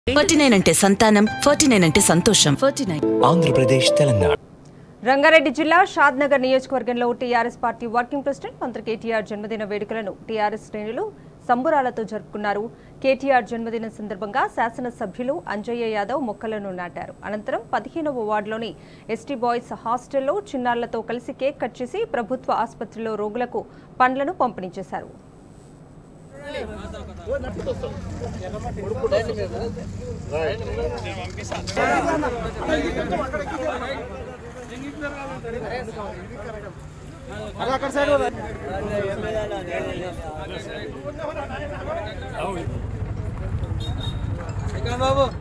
forty nine అంటే సంతానం forty nine అంటే సంతోషం ఫార్టీ నైన్ ఆంధ్రప్రదేశ్ తెలంగాణ రంగారెడ్డి జిల్లా షాద్నగర్ నియోజకవర్గంలో టీఆర్ఎస్ పార్టీ వర్కింగ్ ప్రెసిడెంట్ మంత్రి కేటీఆర్ జన్మదిన వేడుకలను టీఆర్ఎస్ శ్రేణులు సంబురాలతో జరుపుకున్నారు కేటీఆర్ జన్మదిన సందర్భంగా శాసనసభ్యులు అంజయ్య యాదవ్ మొక్కలను నాటారు అనంతరం పదిహేనవ వార్డులోని ఎస్టీ బాయ్స్ హాస్టల్లో చిన్నారులతో కలిసి కేక్ కట్ చేసి ప్రభుత్వ ఆసుపత్రిలో రోగులకు పండ్లను పంపిణీ చేశారు బాబు